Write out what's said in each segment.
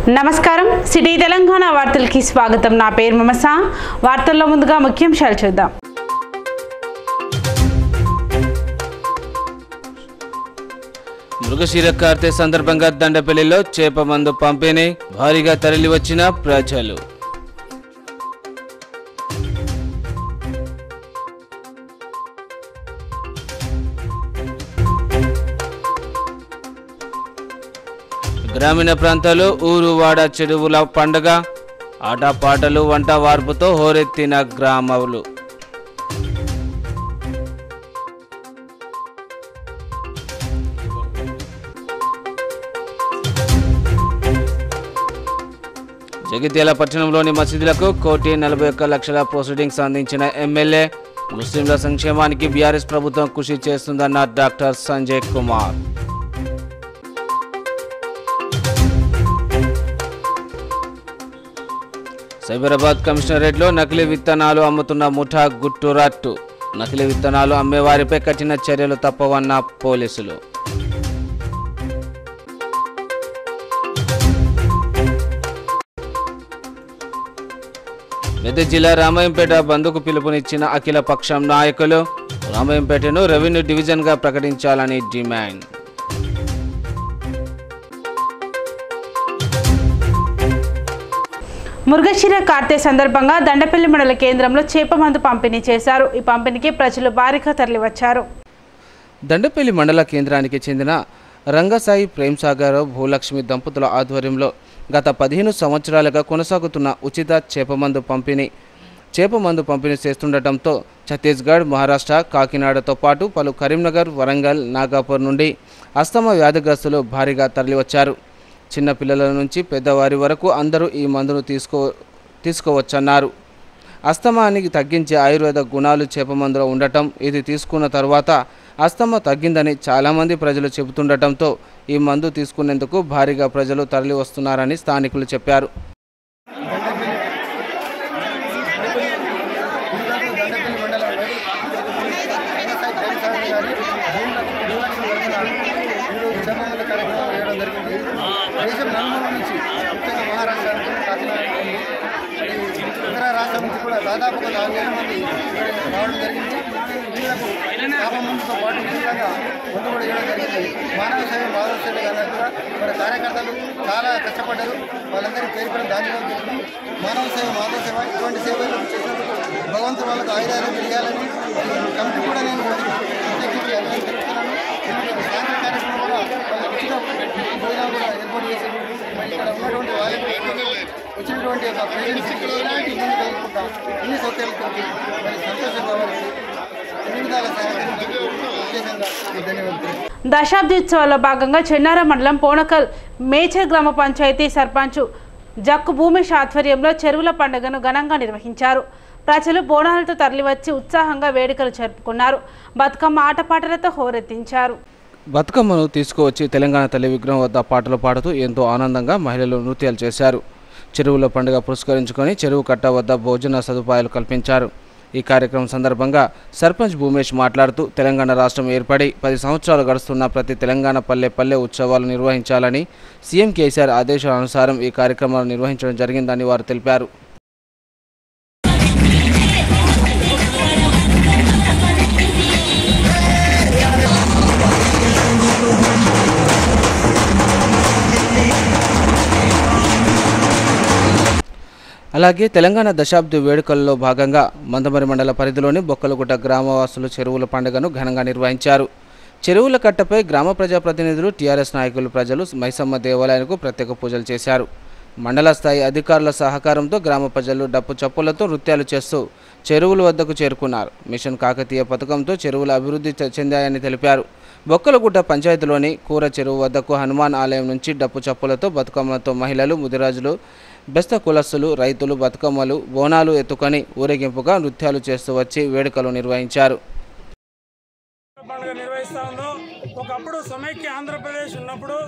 నమస్కారం సిటీ తెలంగాణ వార్తలకి స్వాగతం నా పేరు మమస వార్తల్లో ముందుగా ముఖ్యాంశాలు చూద్దాం మృగశిర కార్తె సందర్భంగా దండపల్లిలో చేప మందు పంపిణీ భారీగా తరలి వచ్చిన ప్రజలు గ్రామీణ ప్రాంతాల్లో ఊరు వాడ చెరువుల పండుగ ఆటపాటలు వంట వార్పుతో హోరెత్తిన గ్రామాలు జగిత్యాల పట్టణంలోని మసీదులకు కోటి నలభై ఒక్క లక్షల ప్రొసీడింగ్స్ అందించిన ఎమ్మెల్యే ముస్లింల సంక్షేమానికి బీఆర్ఎస్ ప్రభుత్వం కృషి చేస్తుందన్న డాక్టర్ సంజయ్ కుమార్ సైబరాబాద్ కమిషనరేట్లో నకిలీ విత్తనాలు అమ్ముతున్న ముఠా గుట్టురట్టు నకిలీ విత్తనాలు అమ్మేవారిపై కఠిన చర్యలు తప్పవన్న పోలీసులు మెదక్ జిల్లా రామాయంపేట బంద్కు పిలుపునిచ్చిన అఖిల పక్షం నాయకులు రామాయంపేటను రెవెన్యూ డివిజన్గా ప్రకటించాలని డిమాండ్ మృగశిర కార్తె సందర్భంగా దండపల్లి మండల కేంద్రంలో చేప మందు పంపిణీ చేశారు ఈ పంపిణీకి ప్రజలు భారీగా తరలివచ్చారు దండపల్లి మండల కేంద్రానికి చెందిన రంగసాయి ప్రేమ్సాగర్ భూలక్ష్మి దంపతుల ఆధ్వర్యంలో గత పదిహేను సంవత్సరాలుగా కొనసాగుతున్న ఉచిత చేపమందు పంపిణీ చేపమందు పంపిణీ చేస్తుండటంతో ఛత్తీస్గఢ్ మహారాష్ట్ర కాకినాడతో పాటు పలు కరీంనగర్ వరంగల్ నాగాపూర్ నుండి అస్తమ వ్యాధిగ్రస్తులు భారీగా తరలివచ్చారు చిన్న పిల్లల నుంచి పెద్దవారి వరకు అందరూ ఈ మందును తీసుకో తీసుకోవచ్చన్నారు అస్తమానికి తగ్గించే ఆయుర్వేద గుణాలు చేపమందులో ఉండటం ఇది తీసుకున్న తర్వాత అస్తమ తగ్గిందని చాలామంది ప్రజలు చెబుతుండటంతో ఈ మందు తీసుకునేందుకు భారీగా ప్రజలు తరలి వస్తున్నారని స్థానికులు చెప్పారు దండపల్లి మండలంలో రంగసాయి ప్రేమసాగర్ గారి ఈరోజు జన్మదిన కార్యక్రమం వేయడం జరిగింది దేశం నలుమూల నుంచి ముఖ్యంగా మహారాష్ట్ర నుంచి కాకినాడ నుండి ఇతర రాష్ట్రాల నుంచి కూడా దాదాపు ఒక నాలుగు వేల మంది ఇక్కడికి రావడం జరిగింది వీళ్ళకు ముందుతో పాటు ఉచితంగా ముందు కూడా ఇవ్వడం జరిగింది మానవ సేవ మాధవ సేవ అన్నట్టుగా మన కార్యకర్తలు చాలా కష్టపడ్డారు వాళ్ళందరికీ పేరు పేరు దానిలో జరిగింది మానవ సేవ మాధవ సేవ ఇటువంటి సేవలు చేసినందుకు భగవంతుడు వాళ్ళకు ఆయుధాలు తెలియాలని కమిటీ కూడా నేను ప్రత్యేకించి అభినందన తెలుపుతున్నాను ఎందుకంటే సాయంత్రం కార్యక్రమం కూడా వాళ్ళకి ఉచిత భోజనాలు కూడా ఏర్పాటు చేశారు మరి ఇక్కడ ఉన్నటువంటి వాళ్ళకి వచ్చినటువంటి ఒక పేరెంట్స్ ఎలాంటి ఇబ్బంది కలుగుకుంటా అన్ని సౌకర్యాలతో మరి సంతోషంగా వారికి అన్ని విధాల సహాయపడి ప్రత్యేకంగా ధన్యవాదాలు దశాబ్దోత్సవాల్లో భాగంగా చెన్నార మండలం పోనకల్ మేచర్ గ్రామ పంచాయతీ సర్పంచ్ జక్కు భూమేష్ ఆధ్వర్యంలో చెరువుల పండుగను ఘనంగా నిర్వహించారు ప్రజలు బోనాలతో తరలివచ్చి ఉత్సాహంగా వేడుకలు జరుపుకున్నారు బతుకమ్మ ఆటపాటలతో హోరెత్తించారు బతుకమ్మను తీసుకువచ్చి తెలంగాణ తల్లి విగ్రహం వద్ద పాటలు పాడుతూ ఎంతో ఆనందంగా మహిళలు నృత్యాలు చేశారు చెరువుల పండుగ పురస్కరించుకొని చెరువు కట్ట వద్ద భోజన సదుపాయాలు కల్పించారు ఈ కార్యక్రమం సందర్భంగా సర్పంచ్ భూమేష్ మాట్లాడుతూ తెలంగాణ రాష్ట్రం ఏర్పడి పది సంవత్సరాలు గడుస్తున్న ప్రతి తెలంగాణ పల్లె పల్లె ఉత్సవాలు నిర్వహించాలని సీఎం కేసీఆర్ ఆదేశాల అనుసారం ఈ కార్యక్రమాలు నిర్వహించడం జరిగిందని వారు తెలిపారు అలాగే తెలంగాణ దశాబ్ది వేడుకల్లో భాగంగా మందమరి మండల పరిధిలోని బొక్కలగుట్ట గ్రామవాసులు చెరువుల పండుగను ఘనంగా నిర్వహించారు చెరువుల కట్టపై గ్రామ ప్రజాప్రతినిధులు టీఆర్ఎస్ నాయకులు ప్రజలు మైసమ్మ దేవాలయానికి ప్రత్యేక పూజలు చేశారు మండల స్థాయి అధికారుల సహకారంతో గ్రామ ప్రజలు డప్పు చప్పులతో నృత్యాలు చేస్తూ చెరువుల వద్దకు చేరుకున్నారు మిషన్ కాకతీయ పథకంతో చెరువుల అభివృద్ధి చె- చెందాయని తెలిపారు బొక్కలగుట్ట పంచాయతీలోని కూర చెరువు వద్దకు హనుమాన్ ఆలయం నుంచి డప్పు చప్పులతో బతుకమ్మలతో మహిళలు ముదిరాజులు బెస్త కులస్తులు రైతులు బతుకమ్మలు బోనాలు ఎత్తుకొని ఊరేగింపుగా నృత్యాలు చేస్తూ వచ్చి వేడుకలు నిర్వహించారు పండుగ నిర్వహిస్తా ఉన్నాం ఒకప్పుడు సమైక్య ఆంధ్రప్రదేశ్ ఉన్నప్పుడు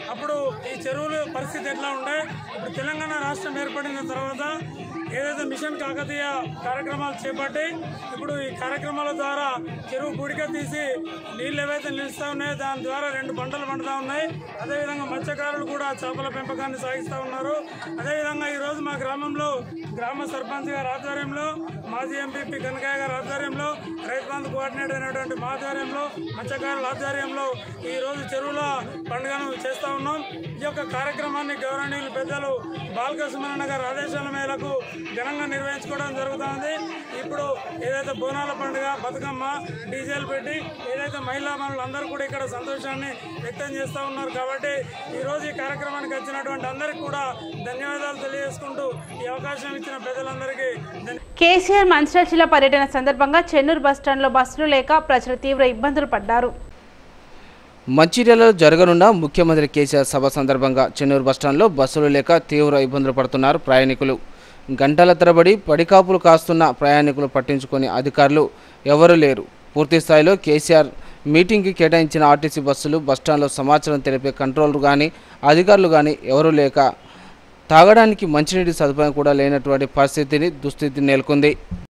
అప్పుడు ఈ చెరువుల పరిస్థితి ఎట్లా ఉండే ఇప్పుడు తెలంగాణ రాష్ట్రం ఏర్పడిన తర్వాత ఏదైతే మిషన్ కాకతీయ కార్యక్రమాలు చేపట్టి ఇప్పుడు ఈ కార్యక్రమాల ద్వారా చెరువు పూడిక తీసి నీళ్ళు ఏవైతే నిలుస్తూ ఉన్నాయో దాని ద్వారా రెండు పంటలు పండుతూ ఉన్నాయి అదేవిధంగా మత్స్యకారులు కూడా చేపల పెంపకాన్ని సాగిస్తూ ఉన్నారు అదేవిధంగా ఈరోజు మా గ్రామంలో గ్రామ సర్పంచ్ గారి ఆధ్వర్యంలో మాజీ ఎంపీపీ కనకయ్య గారి ఆధ్వర్యంలో రైతు బంధు కోఆర్డినేటర్ అయినటువంటి మా ఆధ్వర్యంలో మత్స్యకారుల ఆధ్వర్యంలో ఈ రోజు చెరువుల పండుగను చేస్తూ ఉన్నాం ఈ యొక్క కార్యక్రమాన్ని గౌరవనీయులు పెద్దలు బాలక సుమరణ గారి ఆదేశాల మేరకు ఘనంగా నిర్వహించుకోవడం జరుగుతుంది ఇప్పుడు ఏదైతే బోనాల పండుగ బతుకమ్మ డీజేలు పెట్టి ఏదైతే మహిళా మనులు అందరూ కూడా ఇక్కడ సంతోషాన్ని వ్యక్తం చేస్తూ ఉన్నారు కాబట్టి ఈ రోజు ఈ కార్యక్రమానికి వచ్చినటువంటి అందరికీ కూడా ధన్యవాదాలు తెలియజేసుకుంటూ ఈ అవకాశం ఇచ్చిన పెద్దలందరికీ ధన్య కేసీఆర్ మంచిర్యాల జిల్లా పర్యటన సందర్భంగా చెన్నూరు బస్టాండ్లో బస్సులు లేక ప్రజలు తీవ్ర ఇబ్బందులు పడ్డారు మంచిర్యాలలో జరగనున్న ముఖ్యమంత్రి కేసీఆర్ సభ సందర్భంగా చెన్నూరు బస్టాండ్లో బస్సులు లేక తీవ్ర ఇబ్బందులు పడుతున్నారు ప్రయాణికులు గంటల తరబడి పడికాపులు కాస్తున్న ప్రయాణికులు పట్టించుకొని అధికారులు ఎవరూ లేరు పూర్తి స్థాయిలో కేసీఆర్ మీటింగ్కి కేటాయించిన ఆర్టీసీ బస్సులు బస్టాండ్లో సమాచారం తెలిపే కంట్రోలర్ కానీ అధికారులు కానీ ఎవరూ లేక తాగడానికి మంచినీటి సదుపాయం కూడా లేనటువంటి పరిస్థితిని దుస్థితి నెలకొంది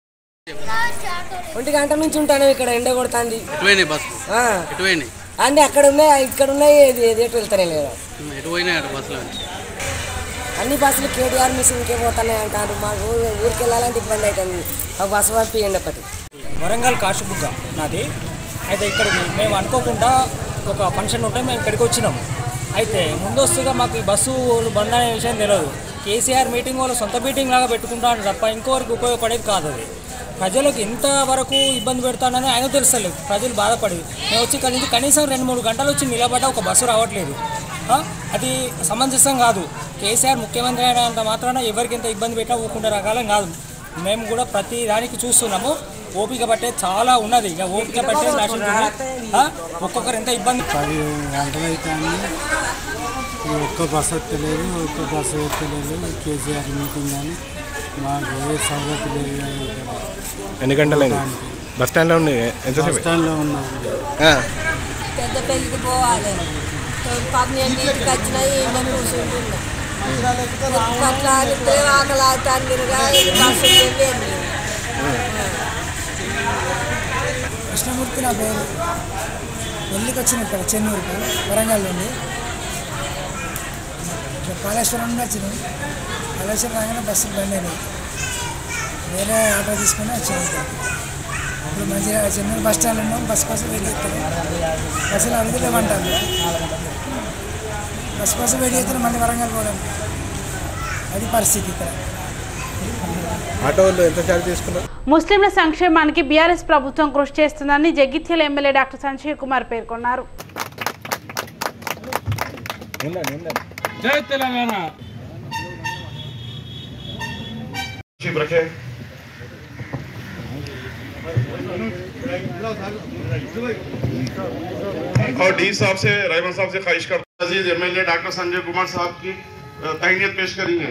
ఒంటి గంట నుంచి ఉంటాను ఇక్కడ ఎండ కొడుతుంది ఎటువైనాయి బస్సు ఆ, ఎటువైనాయి అన్నీ అక్కడ ఉన్నాయి ఇక్కడ ఉన్నాయి ఇది ఇది ఎటు వెళ్తానే లేదు ఎటువైనాయి అటు బస్సులో అన్ని బస్సులు కేటీఆర్ మిషన్కే పోతున్నాయి అంటారు మాకు ఊరికి వెళ్ళాలంటే ఇబ్బంది అవుతుంది ఒక బస్సు పంపియండి ఒకటి వరంగల్ కాశీబుగ్గ నాది అయితే ఇక్కడికి మేము అనుకోకుండా ఒక ఫంక్షన్ ఉంటే మేము ఇక్కడికి వచ్చినాం అయితే ముందస్తుగా మాకు ఈ బస్సు బంద్ అనే విషయం తెలియదు కేసీఆర్ మీటింగ్ వాళ్ళు సొంత మీటింగ్ లాగా పెట్టుకుంటాను తప్ప ఇంకోరికి ఉపయోగపడేది కాదు అది ప్రజలకు ఇంతవరకు ఇబ్బంది పెడతానని ఆయన తెలుస్తలేదు ప్రజలు బాధపడి మేము వచ్చి ఇక్కడి నుంచి కనీసం రెండు మూడు గంటలు వచ్చి నిలబడ్డా ఒక బస్సు రావట్లేదు ఆ? అది సమంజసం కాదు కేసీఆర్ ముఖ్యమంత్రి అయినంత మాత్రాన ఎవరికి ఎంత ఇబ్బంది పెట్టినా ఊరుకుంటే రకాలం కాదు మేము కూడా ప్రతి దానికి చూస్తున్నాము ఓపిక పట్టే చాలా ఉన్నది ఇక ఓపిక పట్టే నాశనం ఆ? ఒక్కొక్కరు ఎంత ఇబ్బంది పది గంటలు అవుతాయి ఒక్క బస్సు ఎత్తలేదు ఒక్క బస్సు ఎత్తలేదు కేసీఆర్ మీటింగ్ కానీ మాకు ఏ సౌలభ్యం లేదు ఇక్కడ. ఎన్ని గంటలైంది బస్ స్టాండ్లో ఉంది బస్ ఎంతసేపు స్టాండ్లో ఉన్నాం పెద్ద పెళ్ళికి పోవాలి పాపం ఇంటికి వచ్చినాయి మేము కూర్చుంటున్నాం అట్లా అంటే ఆకలి అవుతాండిగా బస్సు వెళ్ళి కృష్ణమూర్తి నా పేరు పెళ్ళికి వచ్చిన ఇక్కడ చెన్నూరుకు వరంగల్ నుండి ఇక్కడ కాళేశ్వరం నుండి వచ్చినాం కాళేశ్వరం రాగానే బస్సు బండి అయినాయి వేరే ఆటో తీసుకొని వచ్చాను ఇక్కడ. ఇప్పుడు మంచిగా చెన్నూరు బస్ స్టాండ్ ఉన్నాం బస్ కోసం వెయిట్ చేస్తాను బస్సులు అడుగులేమంటారు బస్ కోసం వెయిట్ చేస్తాను మళ్ళీ వరంగల్ పోవడం అది పరిస్థితి ఇక్కడ ఆటో వాళ్ళు ఎంత ఛార్జ్ తీసుకున్నారు ముస్లింల సంక్షేమానికి బీఆర్ఎస్ ప్రభుత్వం కృషి చేస్తుందని జగిత్యాల ఎమ్మెల్యే డాక్టర్ సంజయ్ కుమార్ పేర్కొన్నారు జై తెలంగాణ చీప్ రఖే और डी साहब से रहमान साहब से ख्वाहिश करता अजीज एमएलए डॉक्टर संजय कुमार साहब की अ, तहनीत पेश करेंगे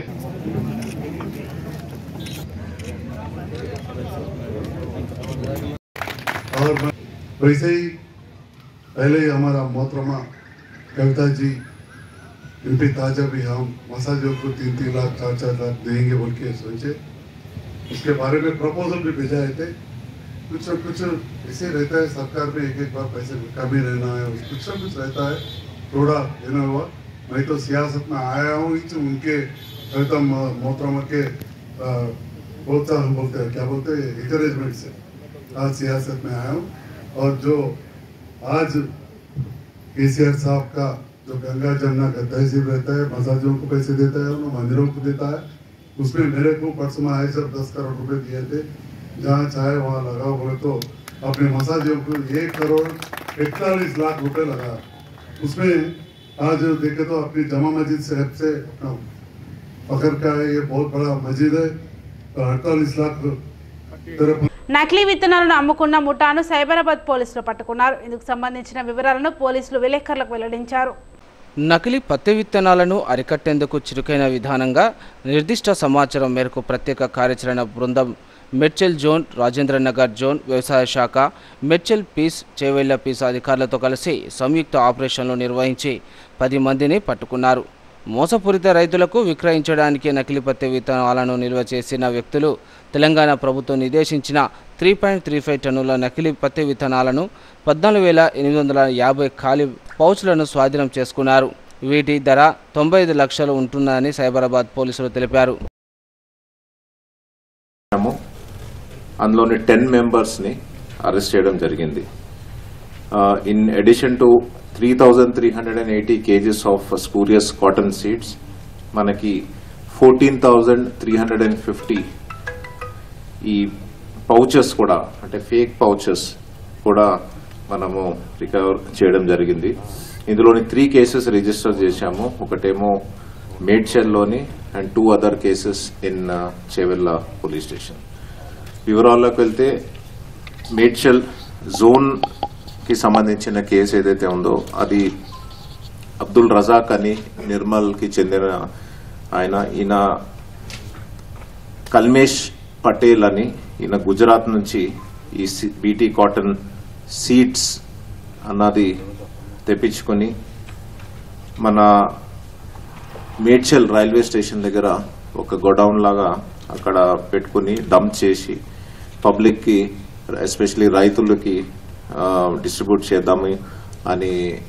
और वैसे ही पहले ही हमारा मोहतरमा कविता जी इन पे ताजा भी हम मसाजियों को तीन तीन लाख चार चार लाख देंगे बोल के सोचे उसके बारे में प्रपोजल भी भेजाए थे कुछ न कुछ ऐसे रहता है सरकार में एक एक बार पैसे की कमी रहना है कुछ न कुछ रहता है थोड़ा देना हुआ मैं तो सियासत में आया हूँ ही उनके कविता मोहतरमा के अ, प्रोत्साहन बोलते हैं क्या बोलते हैं इंकरेजमेंट से आज सियासत में आया हूँ और जो आज केसीआर साहब का जो गंगा जमुना का तहसील रहता है मसाजियों को पैसे देता है उन मंदिरों को देता है उसमें मेरे को परसों में आए सब दस करोड़ रुपए दिए थे जहाँ चाहे वहाँ लगाओ बोले तो अपने मसाजियों को एक करोड़ इकतालीस लाख रुपए लगा उसमें आज देखे तो अपनी जमा मस्जिद साहब से अपना फखर का है ये बहुत बड़ा मस्जिद है अड़तालीस लाख तरफ నకిలీ విత్తనాలను అమ్ముకున్న ముఠాను సైబరాబాద్ పోలీసులు పట్టుకున్నారు ఇందుకు సంబంధించిన వివరాలను పోలీసులు విలేకరులకు వెల్లడించారు నకిలీ పత్తి విత్తనాలను అరికట్టేందుకు చురుకైన విధానంగా నిర్దిష్ట సమాచారం మేరకు ప్రత్యేక కార్యాచరణ బృందం మెడ్చల్ జోన్ రాజేంద్ర నగర్ జోన్ వ్యవసాయ శాఖ మెడ్చల్ పీస్ చేవెళ్ల పీస్ అధికారులతో కలిసి సంయుక్త ఆపరేషన్లు నిర్వహించి పది మందిని పట్టుకున్నారు మోసపూరిత రైతులకు విక్రయించడానికి నకిలీ పత్తి విత్తనాలను నిల్వ చేసిన వ్యక్తులు తెలంగాణ ప్రభుత్వం నిర్దేశించిన త్రీ పాయింట్ త్రీ ఫైవ్ టన్నుల నకిలీ పత్తి విత్తనాలను పద్నాలుగు వేల ఎనిమిది వందల యాభై ఖాళీ పౌచ్లను స్వాధీనం చేసుకున్నారు వీటి ధర తొంభై ఐదు లక్షలు ఉంటుందని సైబరాబాద్ పోలీసులు తెలిపారు చేశాము అందులోని టెన్ మెంబర్స్ని అరెస్ట్ చేయడం జరిగింది in addition to three thousand three hundred and eighty kgs of spurious cotton seeds మనకి fourteen thousand three hundred and fifty ఈ పౌచెస్ కూడా అంటే ఫేక్ పౌచెస్ కూడా మనము రికవర్ చేయడం జరిగింది ఇందులోని త్రీ కేసెస్ రిజిస్టర్ చేశాము ఒకటేమో మేడ్చల్లోని and two other cases in Chevella police station వివరాల్లోకి వెళ్తే మేడ్చల్ జోన్ కి సంబంధించిన కేసు ఏదైతే ఉందో అది అబ్దుల్ రజాక్ అని నిర్మల్కి చెందిన ఆయన ఈయన కల్మేష్ పటేల్ అని ఈయన గుజరాత్ నుంచి ఈ బీటీ కాటన్ సీడ్స్ అన్నది తెప్పించుకొని మన మేడ్చల్ రైల్వే స్టేషన్ దగ్గర ఒక గోడౌన్ లాగా అక్కడ పెట్టుకుని డంప్ చేసి పబ్లిక్కి ఎస్పెషలీ రైతులకి డిస్ట్రిబ్యూట్ చేద్దాము అని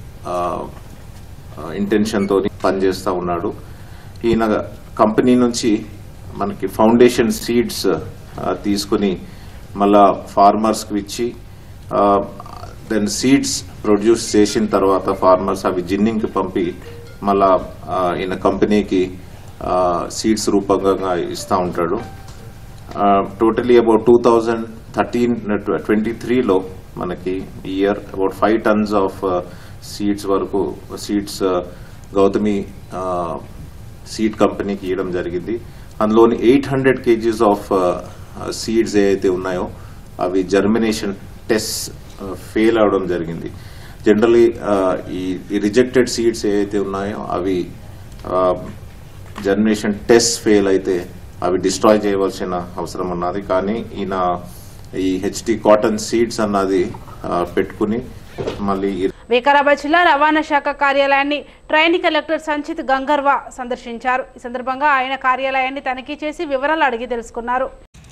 ఇంటెన్షన్తో పనిచేస్తూ ఉన్నాడు ఈయన కంపెనీ నుంచి మనకి ఫౌండేషన్ సీడ్స్ తీసుకుని మళ్ళా ఫార్మర్స్కి ఇచ్చి దెన్ సీడ్స్ ప్రొడ్యూస్ చేసిన తర్వాత ఫార్మర్స్ అవి జిన్నింగ్కి పంపి మళ్ళా ఆ, ఈయన కంపెనీకి సీడ్స్ రూపంగా ఇస్తూ ఉంటాడు totally about two thousand thirteen twenty త్రీలో మనకి ఈ year about five tons of seeds వరకు సీడ్స్ గౌతమి సీడ్ కంపెనీకి ఇవ్వడం జరిగింది అందులోని eight hundred kgs of seeds ఏవైతే ఉన్నాయో అవి జర్మినేషన్ టెస్ట్ ఫెయిల్ అవడం జరిగింది జనరలీ ఈ రిజెక్టెడ్ సీడ్స్ ఏవైతే ఉన్నాయో అవి జర్మినేషన్ టెస్ట్ ఫెయిల్ అయితే అవి డిస్ట్రాయ్ చేయవలసిన అవసరం ఉన్నది కానీ ఈయన ఈ హెచ్డి కాటన్ సీడ్స్ అన్నది ఆ, పెట్టుకుని మళ్ళీ ఈ వికారాబాద్ జిల్లా రవాణా శాఖ కార్యాలయాన్ని ట్రైనీ కలెక్టర్ సంచిత్ గంగర్వ సందర్శించారు ఈ సందర్భంగా ఆయన కార్యాలయాన్ని తనిఖీ చేసి వివరాలు అడిగి తెలుసుకున్నారు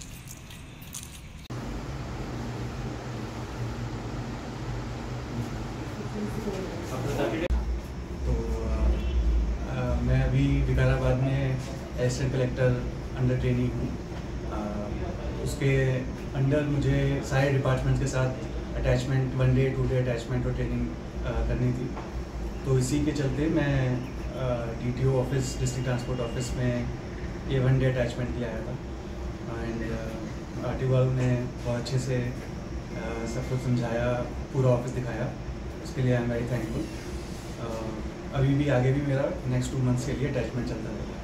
अ, मैं अभी विकाराबाद में असिस्टेंट कलेक्टर अंडर ट्रेनिंग हूँ अ, उसके अंडर मुझे सारे डिपार्टमेंट्स के साथ attachment one day to day attachment और ट्रेनिंग अ, करनी थी तो इसी के चलते मैं D office district transport office में ये वन डे अटैचमेंट के लिए आया था एंड आर टी वालों ने बहुत अच्छे से अ, सब कुछ समझाया पूरा ऑफिस दिखाया उसके लिए आई एम वेरी थैंकफुल अभी भी आगे भी मेरा नेक्स्ट टू मंथ्स के लिए अटैचमेंट चलता रहेगा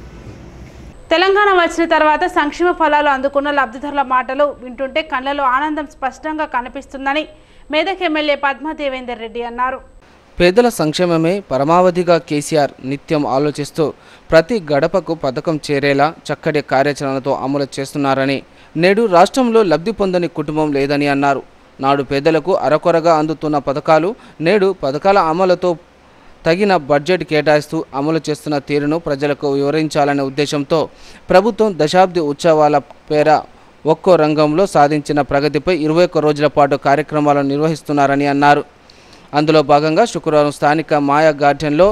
తెలంగాణ వచ్చిన తర్వాత సంక్షేమ ఫలాలు అందుకున్న లబ్ధిదారుల మాటలు వింటుంటే కళ్ళలో ఆనందం స్పష్టంగా కనిపిస్తుందని మేదక్ ఎమ్మెల్యే పద్మా దేవేందర్ రెడ్డి అన్నారు పేదల సంక్షేమమే పరమావధిగా కేసీఆర్ నిత్యం ఆలోచిస్తూ ప్రతి గడపకు పథకం చేరేలా చక్కటి కార్యాచరణతో అమలు చేస్తున్నారని నేడు రాష్ట్రంలో లబ్ధి పొందని కుటుంబం లేదని అన్నారు నాడు పేదలకు అరకొరగా అందుతున్న పథకాలు నేడు పథకాల అమలుతో తగిన బడ్జెట్ కేటాయిస్తూ అమలు చేస్తున్న తీరును ప్రజలకు వివరించాలనే ఉద్దేశంతో ప్రభుత్వం దశాబ్ది ఉత్సవాల పేర ఒక్కో రంగంలో సాధించిన ప్రగతిపై ఇరవై ఒక్క రోజుల పాటు కార్యక్రమాలను నిర్వహిస్తున్నారని అన్నారు అందులో భాగంగా శుక్రవారం స్థానిక మాయా గార్డెన్లో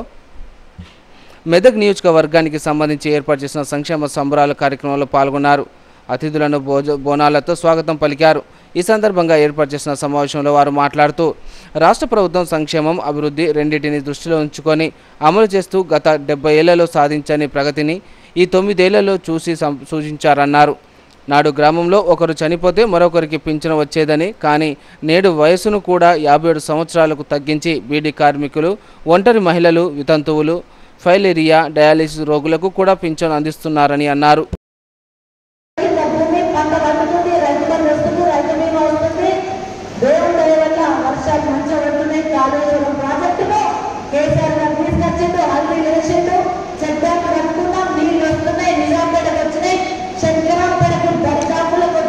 మెదక్ నియోజకవర్గానికి సంబంధించి ఏర్పాటు చేసిన సంక్షేమ సంబరాల కార్యక్రమంలో పాల్గొన్నారు అతిథులను భోజ బోనాలతో స్వాగతం పలికారు ఈ సందర్భంగా ఏర్పాటు చేసిన సమావేశంలో వారు మాట్లాడుతూ రాష్ట్ర ప్రభుత్వం సంక్షేమం అభివృద్ధి రెండింటిని దృష్టిలో ఉంచుకొని అమలు చేస్తూ గత డెబ్బై ఏళ్లలో సాధించని ప్రగతిని ఈ తొమ్మిదేళ్లలో చూసి సం- సూచించారన్నారు నాడు గ్రామంలో ఒకరు చనిపోతే మరొకరికి పింఛను వచ్చేదని కానీ నేడు వయసును కూడా యాభై ఏడు సంవత్సరాలకు తగ్గించి బీడీ కార్మికులు ఒంటరి మహిళలు వితంతువులు ఫైలేరియా డయాలిసిస్ రోగులకు కూడా పింఛను అందిస్తున్నారని అన్నారు భూమి పంట పండుతుంది రైతు బంధు వస్తుంది రైతు బీమా వస్తుంది దేవుడు దయ వల్ల వర్షాలు మంచిగా పడుతున్నాయి కాళేశ్వరం ప్రాజెక్టులో కేసీఆర్ గారు తీసుకొచ్చిండు హల్దీ వేసిండు చెక్ డ్యామ్ కట్టుకున్నాం నీళ్ళు వస్తున్నాయి నిజాంపేటకు వచ్చినాయి శంకరాంపేటకు దరిదాపులకు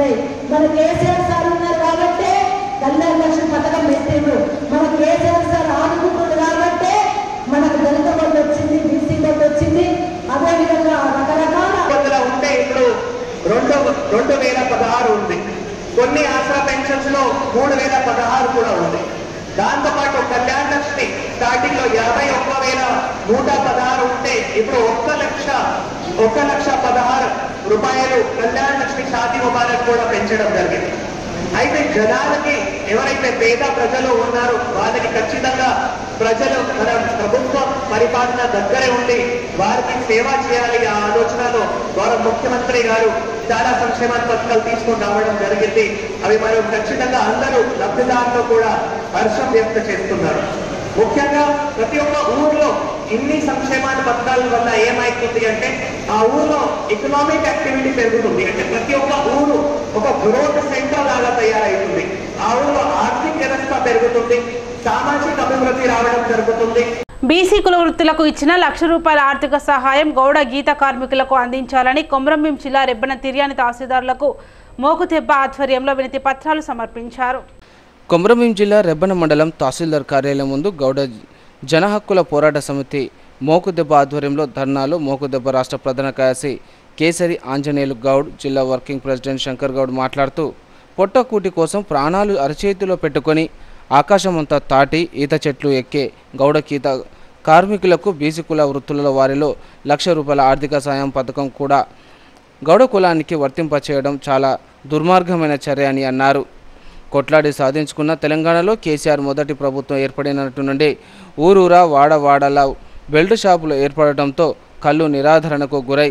వస్తున్నాయి మన కేసీఆర్ సార్ ఉన్నారు కాబట్టి కళ్యాణ లక్ష్మి పథకం పెట్టిండ్రు మన కేసీఆర్ సార్ ఆదుకుంటుంది కాబట్టి మనకు దళిత బంధు వచ్చింది బీసీ బంధు వచ్చింది అదేవిధంగా రకరకాల వందల ఉంటే ఇప్పుడు రెండు రెండు వేల పదహారు ఉంది కొన్ని ఆసరా పెన్షన్స్ లో మూడు వేల పదహారు కూడా ఉంది దాంతో పాటు కళ్యాణ లక్ష్మి స్టార్టింగ్ లో యాభై ఒక్క వేల నూట పదహారు ఉంటే ఇప్పుడు ఒక్క లక్ష ఒక్క లక్ష పదహారు రూపాయలు కళ్యాణ లక్ష్మి షాదీ ముబారక్ కూడా పెంచడం జరిగింది అయితే జనాలకి ఎవరైతే పేద ప్రజలు ఉన్నారో వాళ్ళకి ఖచ్చితంగా ప్రజలు మన ప్రభుత్వ పరిపాలన దగ్గరే ఉండి వారికి సేవ చేయాలి ఆ ఆలోచనలో గౌరవ ముఖ్యమంత్రి గారు చాలా సంక్షేమ పథకాలు తీసుకొని రావడం జరిగింది అవి మనం ఖచ్చితంగా అందరూ లబ్ధిదారులు కూడా హర్షం వ్యక్తం చేస్తున్నారు ముఖ్యంగా ప్రతి ఒక్క ఊర్లో ఇన్ని సంక్షేమ పథకాల వల్ల ఏమైతుంది అంటే ఆ ఊర్లో ఎకనామిక్ యాక్టివిటీ పెరుగుతుంది అంటే ప్రతి ఒక్క ఊరు ఒక గ్రోత్ సెంటర్ లాగా తయారవుతుంది ఆ ఊర్లో ఆర్థిక వ్యవస్థ పెరుగుతుంది సామాజిక అభివృద్ధి రావడం జరుగుతుంది బీసీ కుల వృత్తులకు ఇచ్చిన లక్ష రూపాయల ఆర్థిక సహాయం గౌడ గీత కార్మికులకు అందించాలని కొమరంభీం జిల్లా రెబ్బన తిర్యాని తహసీల్దార్లకు మోకుదెబ్బ ఆధ్వర్యంలో వినతి పత్రాలు సమర్పించారు కొమరంభీం జిల్లా రెబ్బన మండలం తహసీల్దార్ కార్యాలయం ముందు గౌడ జన హక్కుల పోరాట సమితి మోకుదెబ్బ ఆధ్వర్యంలో ధర్నాలు మోకుదెబ్బ రాష్ట్ర ప్రధాన కార్యదర్శి కేసరి ఆంజనేయులు గౌడ్ జిల్లా వర్కింగ్ ప్రెసిడెంట్ శంకర్ గౌడ్ మాట్లాడుతూ పొట్టకూటి కోసం ప్రాణాలు అరచేతిలో పెట్టుకొని ఆకాశమంతా తాటి ఈత చెట్లు ఎక్కే గౌడ గీత కార్మికులకు బీసీ కుల వృత్తుల వారిలో లక్ష రూపాయల ఆర్థిక సాయం పథకం కూడా గౌడ కులానికి వర్తింపచేయడం చాలా దుర్మార్గమైన చర్య అని అన్నారు కొట్లాడి సాధించుకున్న తెలంగాణలో కేసీఆర్ మొదటి ప్రభుత్వం ఏర్పడినట్టు నుండి ఊరూరా వాడవాడల బెల్ట్ షాపులు ఏర్పడటంతో కళ్ళు నిరాధరణకు గురై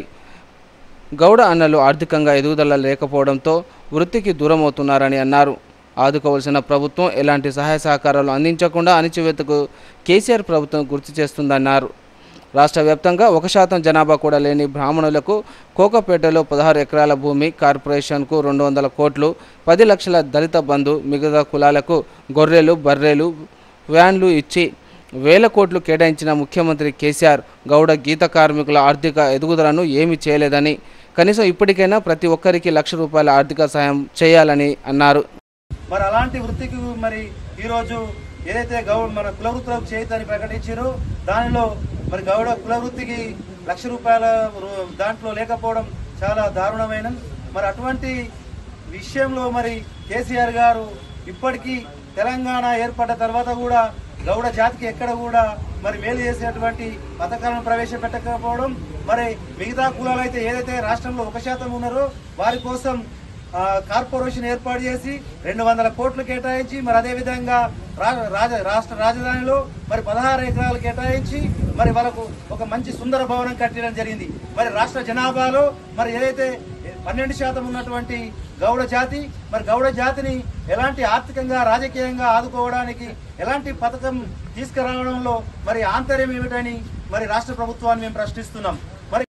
గౌడ అన్నలు ఆర్థికంగా ఎదుగుదల లేకపోవడంతో వృత్తికి దూరమవుతున్నారని అన్నారు ఆదుకోవాల్సిన ప్రభుత్వం ఎలాంటి సహాయ సహకారాలు అందించకుండా అణిచివేతకు కేసీఆర్ ప్రభుత్వం గుర్తు చేస్తుందన్నారు రాష్ట్ర వ్యాప్తంగా ఒక శాతం జనాభా కూడా లేని బ్రాహ్మణులకు కోకపేటలో పదహారు ఎకరాల భూమి కార్పొరేషన్కు రెండు వందల కోట్లు పది లక్షల దళిత బంధు మిగతా కులాలకు గొర్రెలు బర్రెలు వ్యాన్లు ఇచ్చి వేల కోట్లు కేటాయించిన ముఖ్యమంత్రి కేసీఆర్ గౌడ గీత కార్మికుల ఆర్థిక ఎదుగుదలను ఏమీ చేయలేదని కనీసం ఇప్పటికైనా ప్రతి ఒక్కరికి లక్ష రూపాయల ఆర్థిక సాయం చేయాలని అన్నారు మరి అలాంటి వృత్తికి మరి ఈరోజు ఏదైతే గౌడ మన కుల వృత్తులకు చేయతని ప్రకటించారో దానిలో మరి గౌడ కుల వృత్తికి లక్ష రూపాయల రు- దాంట్లో లేకపోవడం చాలా దారుణమైన మరి అటువంటి విషయంలో మరి కేసీఆర్ గారు ఇప్పటికీ తెలంగాణ ఏర్పడ్డ తర్వాత కూడా గౌడ జాతికి ఎక్కడ కూడా మరి మేలు చేసేటువంటి పథకాలను ప్రవేశపెట్టకపోవడం మరి మిగతా కులాలు అయితే ఏదైతే రాష్ట్రంలో ఒక శాతం ఉన్నారో వారి కోసం ఆ, కార్పొరేషన్ ఏర్పాటు చేసి రెండు వందల కోట్లు కేటాయించి మరి అదేవిధంగా రా- రాజ రాష్ట్ర రాజధానిలో మరి పదహారు ఎకరాలు కేటాయించి మరి వాళ్ళకు ఒక మంచి సుందర భవనం కట్టడం జరిగింది మరి రాష్ట్ర జనాభాలో మరి ఏదైతే పన్నెండు శాతం ఉన్నటువంటి గౌడ జాతి మరి గౌడ జాతిని ఎలాంటి ఆర్థికంగా రాజకీయంగా ఆదుకోవడానికి ఎలాంటి పథకం తీసుకురావడంలో మరి ఆంతర్యం ఏమిటని మరి రాష్ట్ర ప్రభుత్వాన్ని మేము ప్రశ్నిస్తున్నాం మరి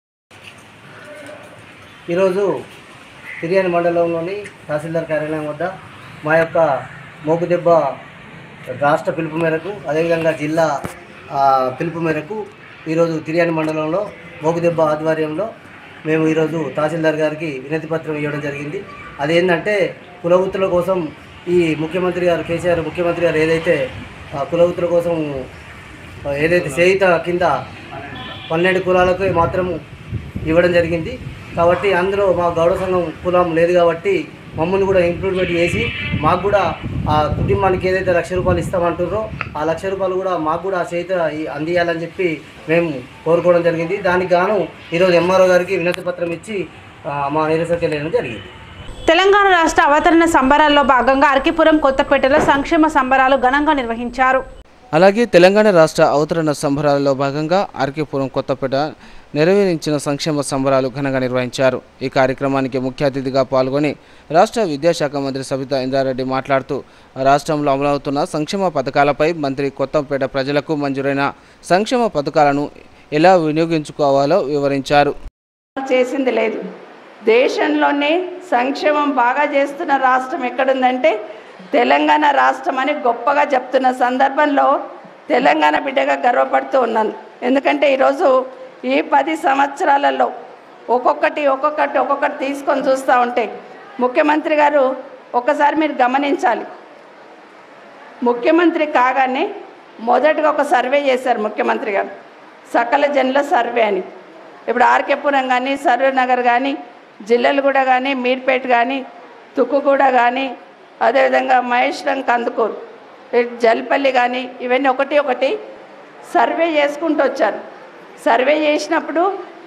ఈరోజు తిరియాని మండలంలోని తహసీల్దార్ కార్యాలయం వద్ద మా యొక్క మోకుదెబ్బ రాష్ట్ర పిలుపు మేరకు అదేవిధంగా జిల్లా ఆ, పిలుపు మేరకు ఈరోజు తిరియాని మండలంలో మోకుదెబ్బ ఆధ్వర్యంలో మేము ఈరోజు తహసీల్దార్ గారికి వినతి పత్రం ఇవ్వడం జరిగింది అదేంటంటే కులవృత్తుల కోసం ఈ ముఖ్యమంత్రి గారు కేసీఆర్ ముఖ్యమంత్రి గారు ఏదైతే ఆ, కులవృత్తుల కోసం ఆ, ఏదైతే చేయిత కింద పన్నెండు కులాలకు మాత్రము ఇవ్వడం జరిగింది కాబట్టి అందులో మా గౌడ సంఘం కులం లేదు కాబట్టి మమ్మల్ని కూడా ఇంప్రూవ్మెంట్ చేసి మాకు కూడా ఆ కుటుంబానికి ఏదైతే లక్ష రూపాయలు ఇస్తామంటున్నారో ఆ లక్ష రూపాయలు కూడా మాకు కూడా ఆ చేత ఈ- అందియాలని చెప్పి మేము కోరుకోవడం జరిగింది దానికి గాను ఈరోజు ఎంఆర్ఓ గారికి వినతి పత్రం ఇచ్చి ఆ, మా నిరసన తెలియడం జరిగింది తెలంగాణ రాష్ట్ర అవతరణ సంబరాల్లో భాగంగా అరకిపురం కొత్తపేటలో సంక్షేమ సంబరాలు ఘనంగా నిర్వహించారు అలాగే తెలంగాణ రాష్ట్ర అవతరణ సంబరాలలో భాగంగా ఆర్కేపురం కొత్తపేట నెరవేరించిన సంక్షేమ సంబరాలు ఘనంగా నిర్వహించారు ఈ కార్యక్రమానికి ముఖ్య అతిథిగా పాల్గొని రాష్ట్ర విద్యాశాఖ మంత్రి సబితా ఇందారెడ్డి మాట్లాడుతూ రాష్ట్రంలో అమలవుతున్న సంక్షేమ పథకాలపై మంత్రి కొత్తపేట ప్రజలకు మంజూరైన సంక్షేమ పథకాలను ఎలా వినియోగించుకోవాలో వివరించారు చేసింది లేదు దేశంలోనే సంక్షేమం బాగా చేస్తున్న రాష్ట్రం ఎక్కడుందంటే తెలంగాణ రాష్ట్రం అని గొప్పగా చెప్తున్న సందర్భంలో తెలంగాణ బిడ్డగా గర్వపడుతూ ఉన్నాను ఎందుకంటే ఈరోజు ఈ పది సంవత్సరాలలో ఒక్కొక్కటి ఒక్కొక్కటి ఒక్కొక్కటి తీసుకొని చూస్తూ ఉంటే ముఖ్యమంత్రి గారు ఒకసారి మీరు గమనించాలి ముఖ్యమంత్రి కాగానే మొదటగా ఒక సర్వే చేశారు ముఖ్యమంత్రి గారు సకల జనుల సర్వే అని ఇప్పుడు ఆర్కేపురం కానీ సర్వే నగర్ కానీ జిల్లెలగూడ కానీ మీర్పేట కానీ తుక్కుగూడ కానీ అదేవిధంగా మహేశ్వరం కందుకూరు ఇటు జల్పల్లి కానీ ఇవన్నీ ఒకటి ఒకటి సర్వే చేసుకుంటూ వచ్చారు సర్వే చేసినప్పుడు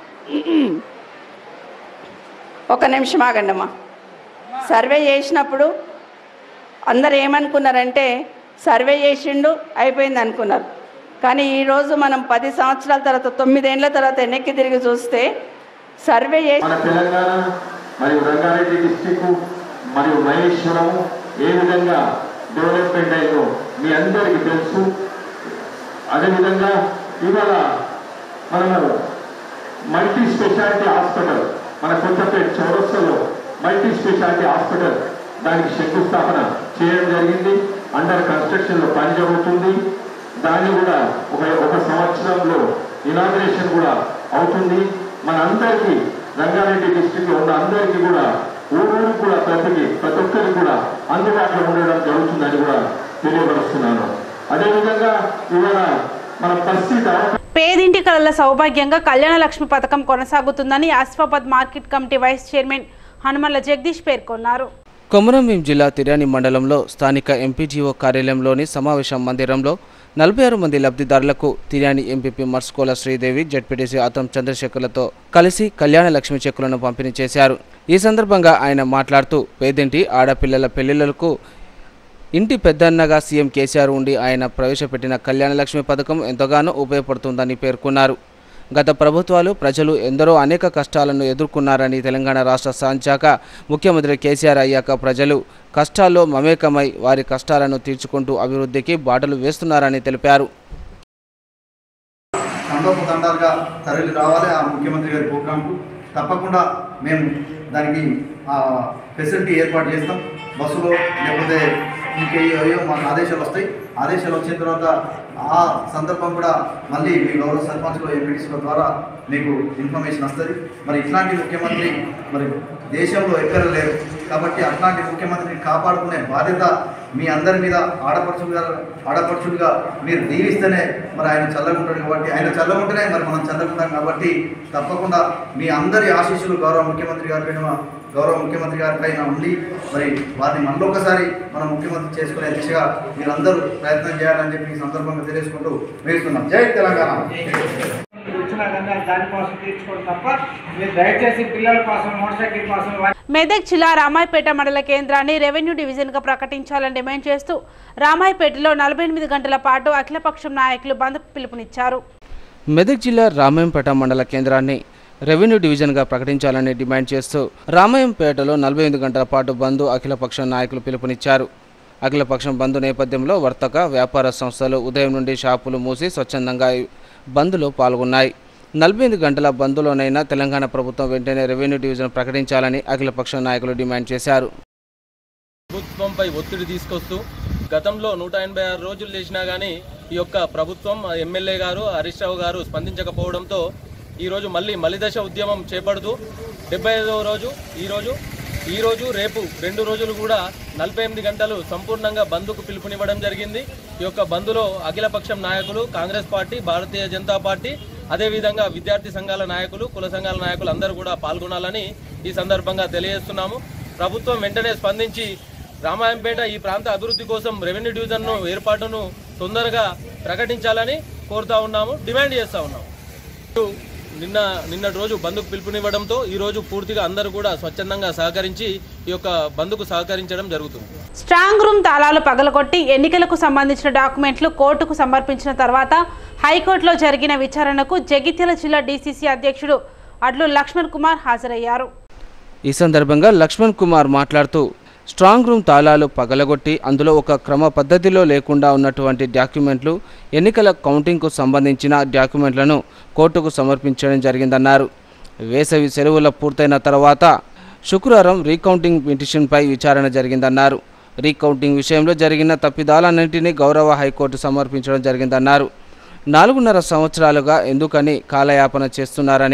ఒక నిమిషం ఆగండి అమ్మా సర్వే చేసినప్పుడు అందరు ఏమనుకున్నారంటే సర్వే చేసిండు అయిపోయింది అనుకున్నారు కానీ ఈరోజు మనం పది సంవత్సరాల తర్వాత తొమ్మిదేళ్ల తర్వాత వెనక్కి తిరిగి చూస్తే సర్వే చేసి మన తెలంగాణ మరియు రంగారెడ్డి డిస్టిక్ మరియు మహేశ్వరం ఏ విధంగా డెవలప్మెంట్ అయిందో మీ అందరికీ తెలుసు అదేవిధంగా ఇవాళ మనము మల్టీ స్పెషాలిటీ హాస్పిటల్ మన కొత్తపేట చౌరస్తలో మల్టీ స్పెషాలిటీ హాస్పిటల్ దానికి శంకుస్థాపన చేయడం జరిగింది అండర్ కన్స్ట్రక్షన్లో పని జరుగుతుంది దాన్ని కూడా ఒక ఒక సంవత్సరంలో ఇనాగ్రేషన్ కూడా అవుతుంది మన అందరికీ రంగారెడ్డి డిస్టిక్లో ఉన్న అందరికీ కూడా ఊరూరు కూడా ప్రతికి ప్రతి ఒక్కరికి కూడా అందుబాటులో ఉండడం జరుగుతుందని కూడా తెలియపరుస్తున్నాను అదేవిధంగా ఇవాళ మన పరిస్థితి పేదింటి కళల సౌభాగ్యంగా కళ్యాణ లక్ష్మి పథకం కొనసాగుతుందని Asifabad market committee vice chairman Hanumalla Jagadish పేర్కొన్నారు కొమరంభీం జిల్లా తిర్యాని మండలంలో స్థానిక ఎంపీజీఓ కార్యాలయంలోని సమావేశ మందిరంలో నలభై ఆరు మంది లబ్ధిదారులకు తిర్యాని ఎంపీపీ మర్సుకోల శ్రీదేవి జడ్పీటీసీ అతం చంద్రశేఖర్లతో కలిసి కళ్యాణ లక్ష్మి చెక్కులను పంపిణీ చేశారు ఈ సందర్భంగా ఆయన మాట్లాడుతూ పేదింటి ఆడపిల్లల పెళ్లిళ్లకు ఇంటి పెద్దన్నగా సీఎం కేసీఆర్ ఉండి ఆయన ప్రవేశపెట్టిన కళ్యాణ లక్ష్మి పథకం ఎంతగానో ఉపయోగపడుతుందని పేర్కొన్నారు గత ప్రభుత్వాలు ప్రజలు ఎందరో అనేక కష్టాలను ఎదుర్కొన్నారని తెలంగాణ రాష్ట్ర సాంచాక ముఖ్యమంత్రి కేసీఆర్ అయ్యాక ప్రజలు కష్టాల్లో మమేకమై వారి కష్టాలను తీర్చుకుంటూ అభివృద్ధికి బాటలు వేస్తున్నారని తెలిపారు తండోపు తండాలుగా తరలి రావాలి ఆ ముఖ్యమంత్రి గారి ప్రోగ్రాంకు తప్పకుండా మేము దానికి ఆ ఫెసిలిటీ ఏర్పాటు చేస్తాం బస్సులో లేకపోతే ఇంకేయో మాకు ఆదేశాలు వస్తాయి ఆదేశాలు వచ్చిన తర్వాత ఆ సందర్భం కూడా మళ్ళీ మీ గౌరవ సర్పంచ్లో ఎంపీటీసీల ద్వారా మీకు ఇన్ఫర్మేషన్ వస్తుంది మరి ఇట్లాంటి ముఖ్యమంత్రి మరి దేశంలో ఎక్కడ లేరు కాబట్టి అట్లాంటి ముఖ్యమంత్రిని కాపాడుకునే బాధ్యత మీ అందరి మీద ఆడపడుచులుగా ఆడపడుచులుగా మీరు దీవిస్తేనే మరి ఆయన చల్లగుంటాడు కాబట్టి ఆయన చల్లగుంటేనే మరి మనం చల్లగుంటాం కాబట్టి తప్పకుండా మీ అందరి ఆశీస్సులు గౌరవ ముఖ్యమంత్రి గారి పైన గౌరవ ముఖ్యమంత్రి గారి పైన ఉండి మరి వారిని మళ్ళీ ఒకసారి మనం ముఖ్యమంత్రి చేసుకునే దిశగా మీరందరూ ప్రయత్నం చేయాలని చెప్పి ఈ సందర్భంగా తెలియజేసుకుంటూ వేస్తున్నాం జై తెలంగాణ వచ్చినా కానీ దానికోసం తీర్చుకోవడం తప్ప మీరు దయచేసి పిల్లల కోసం మోటార్ సైకిల్ కోసం మెదక్ జిల్లా రామాయపేట మండల కేంద్రాన్ని రెవెన్యూ డివిజన్గా ప్రకటించాలని డిమాండ్ చేస్తూ రామాయపేటలో నలభై ఎనిమిది గంటల పాటు అఖిలపక్షం నాయకులు బంద్ పిలుపునిచ్చారు మెదక్ జిల్లా రామాయంపేట మండల కేంద్రాన్ని రెవెన్యూ డివిజన్గా ప్రకటించాలని డిమాండ్ చేస్తూ రామాయంపేటలో నలభై ఎనిమిది గంటల పాటు బంద్ అఖిలపక్షం నాయకులు పిలుపునిచ్చారు అఖిలపక్షం బంద్ నేపథ్యంలో వర్తక వ్యాపార సంస్థలు ఉదయం నుండి షాపులు మూసి స్వచ్ఛందంగా ఈ బంద్లో పాల్గొన్నాయి నలభై ఎనిమిది గంటల బంద్లోనైనా తెలంగాణ ప్రభుత్వం వెంటనే రెవెన్యూ డివిజన్ ప్రకటించాలని అఖిలపక్షం నాయకులు డిమాండ్ చేశారు ప్రభుత్వంపై ఒత్తిడి తీసుకొస్తూ గతంలో నూట ఎనభై ఆరు రోజులు చేసినా కానీ ఈ యొక్క ప్రభుత్వం ఆ ఎమ్మెల్యే గారు హరీష్ రావు గారు స్పందించకపోవడంతో ఈరోజు మళ్ళీ మలిదశ ఉద్యమం చేపడుతూ డెబ్బై ఐదవ రోజు ఈరోజు ఈరోజు రేపు రెండు రోజులు కూడా నలభై ఎనిమిది గంటలు సంపూర్ణంగా బంద్కు పిలుపునివ్వడం జరిగింది ఈ యొక్క బంద్లో అఖిలపక్షం నాయకులు Congress party Bharatiya Janata party అదేవిధంగా విద్యార్థి సంఘాల నాయకులు కుల సంఘాల నాయకులు అందరూ కూడా పాల్గొనాలని ఈ సందర్భంగా తెలియజేస్తున్నాము ప్రభుత్వం వెంటనే స్పందించి రామాయంపేట ఈ ప్రాంత అభివృద్ధి కోసం రెవెన్యూ డివిజన్ను ఏర్పాటును తొందరగా ప్రకటించాలని కోరుతా ఉన్నాము డిమాండ్ చేస్తా ఉన్నాము నిన్న నిన్నటి రోజు బంద్కు పిలుపునివ్వడంతో ఈ రోజు పూర్తిగా అందరూ కూడా స్వచ్ఛందంగా సహకరించి ఈ యొక్క బంద్కు సహకరించడం జరుగుతుంది స్ట్రాంగ్ రూమ్ తాళాలు పగలగొట్టి ఎన్నికలకు సంబంధించిన డాక్యుమెంట్లు కోర్టుకు సమర్పించిన తర్వాత హైకోర్టులో జరిగిన విచారణకు జగిత్యాల జిల్లా డీసీసీ అధ్యక్షుడు అడ్లు లక్ష్మణ్ కుమార్ హాజరయ్యారు ఈ సందర్భంగా లక్ష్మణ్ కుమార్ మాట్లాడుతూ స్ట్రాంగ్ రూమ్ తాళాలు పగలగొట్టి అందులో ఒక క్రమ పద్ధతిలో లేకుండా ఉన్నటువంటి డాక్యుమెంట్లు ఎన్నికల కౌంటింగ్కు సంబంధించిన డాక్యుమెంట్లను కోర్టుకు సమర్పించడం జరిగిందన్నారు వేసవి సెలవుల పూర్తయిన తర్వాత శుక్రవారం రీకౌంటింగ్ పిటిషన్పై విచారణ జరిగిందన్నారు రీకౌంటింగ్ విషయంలో జరిగిన తప్పిదాలన్నింటినీ గౌరవ హైకోర్టు సమర్పించడం జరిగిందన్నారు నాలుగున్నర సంవత్సరాలుగా ఎందుకని కాలయాపన చేస్తున్నారని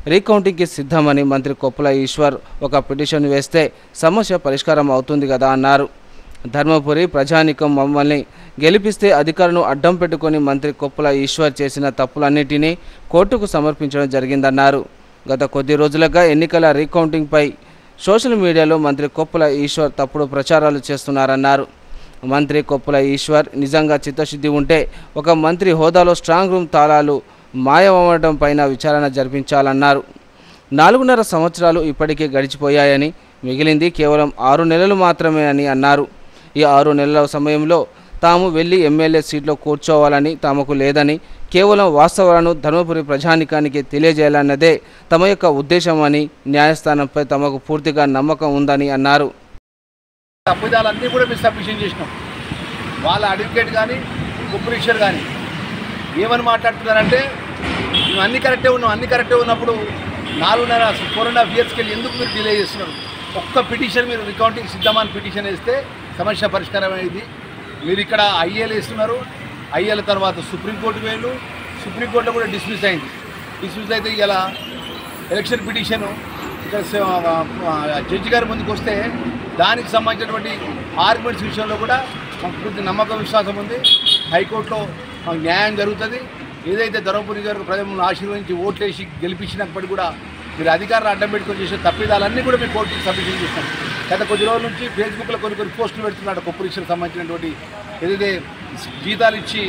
రీకౌంటింగ్కి సిద్ధమని మంత్రి కొప్పుల ఈశ్వర్ ఒక పిటిషన్ వేస్తే సమస్య పరిష్కారం అవుతుంది కదా అన్నారు ధర్మపురి ప్రజానికం మమ్మల్ని గెలిపిస్తే అధికారులను అడ్డం పెట్టుకొని మంత్రి కొప్పుల ఈశ్వర్ చేసిన తప్పులన్నిటినీ కోర్టుకు సమర్పించడం జరిగిందన్నారు గత కొద్ది రోజులుగా ఎన్నికల రీకౌంటింగ్పై సోషల్ మీడియాలో మంత్రి కొప్పుల ఈశ్వర్ తప్పుడు ప్రచారాలు చేస్తున్నారన్నారు మంత్రి కొప్పుల ఈశ్వర్ నిజంగా చిత్తశుద్ధి ఉంటే ఒక మంత్రి హోదాలో స్ట్రాంగ్ రూమ్ తాళాలు మాయమవడం పైన విచారణ జరిపించాలన్నారు నాలుగున్నర సంవత్సరాలు ఇప్పటికే గడిచిపోయాయని మిగిలింది కేవలం ఆరు నెలలు మాత్రమే అని అన్నారు ఈ ఆరు నెలల సమయంలో తాము వెళ్ళి ఎమ్మెల్యే సీట్లో కూర్చోవాలని తమకు లేదని కేవలం వాస్తవాలను ధర్మపురి ప్రజానికానికి తెలియజేయాలన్నదే తమ యొక్క ఉద్దేశమని న్యాయస్థానంపై తమకు పూర్తిగా నమ్మకం ఉందని అన్నారు తప్పిదాలన్నీ కూడా మేము సబ్మిషన్ చేసినాం వాళ్ళ అడ్వకేట్ కానీ కుప్పరీక్షర్ కానీ ఏమని మాట్లాడుతున్నారంటే మేము అన్ని కరెక్టే ఉన్నాం అన్ని కరెక్టే ఉన్నప్పుడు నాలుగున్నర ఫోర్ అండ్ హాఫ్ ఇయర్స్కి వెళ్ళి ఎందుకు మీరు డిలే చేస్తున్నారు ఒక్క పిటిషన్ మీరు రికౌంటింగ్ సిద్ధమని పిటిషన్ వేస్తే సమస్య పరిష్కారం అయ్యింది మీరు ఇక్కడ ఐఏలు వేస్తున్నారు ఐఏల తర్వాత సుప్రీంకోర్టుకు వెళ్ళు సుప్రీంకోర్టులో కూడా డిస్మిస్ అయింది డిస్మిస్ అయితే ఇలా ఎలక్షన్ పిటిషను ఇక్కడ స- ఆ, జడ్జి గారి ముందుకు వస్తే దానికి సంబంధించినటువంటి ఆర్గ్యుమెంట్స్ విషయంలో కూడా మాకు పూర్తి నమ్మకం విశ్వాసం ఉంది హైకోర్టులో మాకు న్యాయం జరుగుతుంది ఏదైతే ధర్మపురి గారు ప్రజలను ఆశీర్వదించి ఓట్లేసి గెలిపించినప్పటికీ కూడా మీరు అధికారులు అడ్డం పెట్టుకొని చేసిన తప్పిదాలన్నీ కూడా మీ కోర్టుకి సబ్మిషన్ చేసినాం గత కొద్ది రోజుల నుంచి ఫేస్బుక్లో కొన్ని కొన్ని పోస్టులు పెడుతున్నాడు కొప్పరీక్షలకు సంబంధించినటువంటి ఏదైతే జీతాలు ఇచ్చి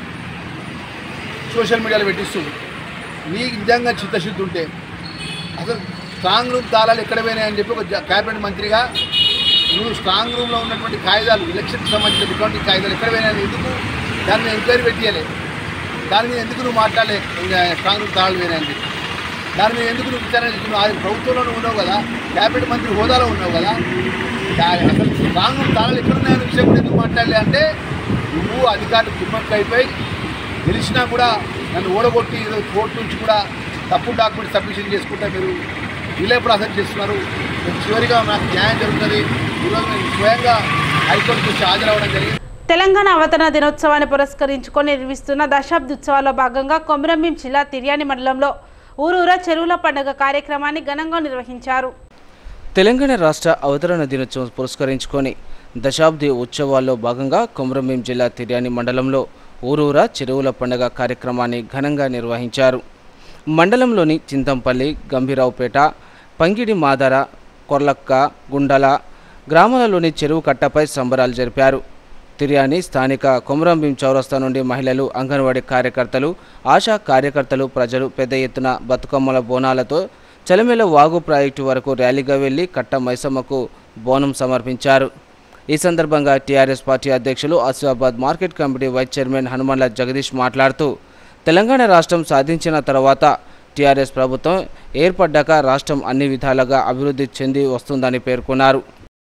సోషల్ మీడియాలో పెట్టిస్తుంది నీకు నిజంగా చిత్తశుద్ధి ఉంటే అసలు స్ట్రాంగ్ రూమ్ తాళాలు ఎక్కడ పోయినాయని చెప్పి ఒక జ- క్యాబినెట్ మంత్రిగా నువ్వు స్ట్రాంగ్ రూమ్లో ఉన్నటువంటి కాగితాలు ఎలక్షన్కి సంబంధించినటువంటి కాగితాలు ఎక్కడ పోయినాయని ఎందుకు దాని మీద ఎంక్వైరీ పెట్టియాలి దాని మీద ఎందుకు నువ్వు మాట్లాడలే ఇంకా స్ట్రాంగ్ రూమ్ తాళాలు పోయినాయని చెప్పి దాని మీద ఎందుకు నువ్వు విచారణ చేస్తున్నావు అది ప్రభుత్వంలో నువ్వు ఉన్నావు కదా క్యాబినెట్ మంత్రి హోదాలో ఉన్నావు కదా దా- అసలు స్ట్రాంగ్ రూమ్ తాళాలు ఎక్కడున్నాయనే విషయం కూడా ఎందుకు మాట్లాడలే అంటే నువ్వు అధికారులు కుమ్మక్క అయిపోయి గెలిచినా కూడా నన్ను ఓడగొట్టి ఏదో కోర్టు నుంచి కూడా తప్పు డాక్యుమెంట్ సబ్మిషన్ చేసుకుంటే మీరు డిలే ప్రాసెస్ చేస్తున్నారు రేపు చివరిగా నాకు న్యాయం జరుగుతుంది ఈరోజు నేను స్వయంగా హైకోర్టుకు వచ్చి హాజరవ్వడం జరిగింది తెలంగాణ అవతరణ దినోత్సవాన్ని పురస్కరించుకొని నిర్వహిస్తున్న దశాబ్ది ఉత్సవాల్లో భాగంగా కొమరంభీం జిల్లా తిర్యాని మండలంలో ఊరూరా చెరువుల పండుగ కార్యక్రమాన్ని ఘనంగా నిర్వహించారు తెలంగాణ రాష్ట్ర అవతరణ దినోత్సవం పురస్కరించుకొని దశాబ్ది ఉత్సవాల్లో భాగంగా కొమరంభీం జిల్లా తిర్యాని మండలంలో ఊరూరా చెరువుల పండుగ కార్యక్రమాన్ని ఘనంగా నిర్వహించారు మండలంలోని చింతంపల్లి గంభీరావుపేట పంగిడి మాదర కొర్లక్క గుండల గ్రామాలలోని చెరువు కట్టపై సంబరాలు జరిపారు తిర్యాని స్థానిక కొమరంభీం చౌరస్తా నుండి మహిళలు అంగన్వాడీ కార్యకర్తలు ఆశా కార్యకర్తలు ప్రజలు పెద్ద ఎత్తున బతుకమ్మల బోనాలతో చలమేల వాగు ప్రాజెక్టు వరకు ర్యాలీగా వెళ్లి కట్ట మైసమ్మకు బోనం సమర్పించారు ఈ సందర్భంగా టీఆర్ఎస్ పార్టీ అధ్యక్షులు Asifabad market committee vice chairman Hanumalla Jagadish మాట్లాడుతూ తెలంగాణ రాష్ట్రం సాధించిన తర్వాత టీఆర్ఎస్ ప్రభుత్వం ఏర్పడ్డాక రాష్ట్రం అన్ని విధాలుగా అభివృద్ధి చెంది వస్తుందని పేర్కొన్నారు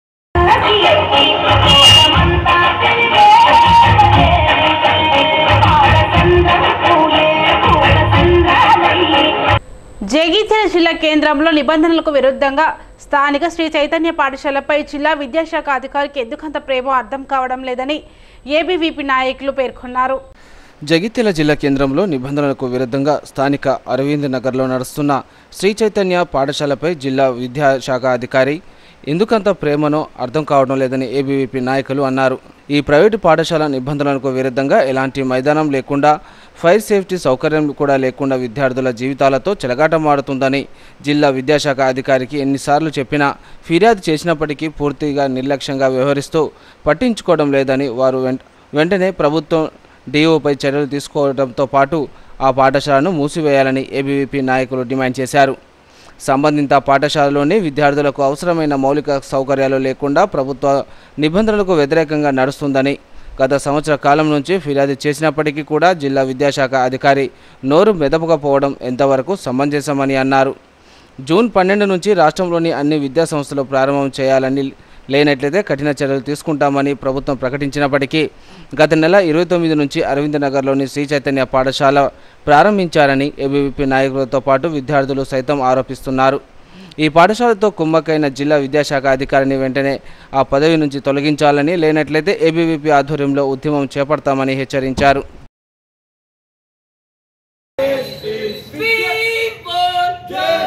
జగిత్యాల జిల్లా కేంద్రంలో నిబంధనలకు విరుద్ధంగా స్థానిక శ్రీ చైతన్య పాఠశాలపై జిల్లా విద్యాశాఖ అధికారికి ఎందుకంత ప్రేమో అర్థం కావడం లేదని ఏబీవీపీ నాయకులు పేర్కొన్నారు జగిత్యాల జిల్లా కేంద్రంలో నిబంధనలకు విరుద్ధంగా స్థానిక అరవింద్ నగర్లో నడుస్తున్న శ్రీ చైతన్య పాఠశాలపై జిల్లా విద్యాశాఖ అధికారి ఎందుకంత ప్రేమనో అర్థం కావడం లేదని ఏబీవీపీ నాయకులు అన్నారు ఈ ప్రైవేటు పాఠశాల నిబంధనలకు విరుద్ధంగా ఎలాంటి మైదానం లేకుండా ఫైర్ సేఫ్టీ సౌకర్యం కూడా లేకుండా విద్యార్థుల జీవితాలతో చెలగాటమాడుతుందని జిల్లా విద్యాశాఖ అధికారికి ఎన్నిసార్లు చెప్పినా ఫిర్యాదు చేసినప్పటికీ పూర్తిగా నిర్లక్ష్యంగా వ్యవహరిస్తూ పట్టించుకోవడం లేదని వారు వెంట వెంటనే ప్రభుత్వం డీఓపై చర్యలు తీసుకోవడంతో పాటు ఆ పాఠశాలను మూసివేయాలని ఏబీవీపీ నాయకులు డిమాండ్ చేశారు సంబంధిత పాఠశాలలోని విద్యార్థులకు అవసరమైన మౌలిక సౌకర్యాలు లేకుండా ప్రభుత్వ నిబంధనలకు వ్యతిరేకంగా నడుస్తుందని గత సంవత్సర కాలం నుంచి ఫిర్యాదు చేసినప్పటికీ కూడా జిల్లా విద్యాశాఖ అధికారి నోరు మెదపకపోవడం ఎంతవరకు సమంజసమని అన్నారు జూన్ పన్నెండు నుంచి రాష్ట్రంలోని అన్ని విద్యా సంస్థలు ప్రారంభం చేయాలని లేనట్లయితే కఠిన చర్యలు తీసుకుంటామని ప్రభుత్వం ప్రకటించినప్పటికీ గత నెల ఇరవై తొమ్మిది నుంచి అరవింద్ నగర్లోని శ్రీ చైతన్య పాఠశాల ప్రారంభించారని ఏబీవీపీ నాయకులతో పాటు విద్యార్థులు సైతం ఆరోపిస్తున్నారు ఈ పాఠశాలతో కుమ్మక్కైన జిల్లా విద్యాశాఖ అధికారిని వెంటనే ఆ పదవి నుంచి తొలగించాలని లేనట్లయితే ఏబీవీపీ ఆధ్వర్యంలో ఉద్యమం చేపడతామని హెచ్చరించారు We want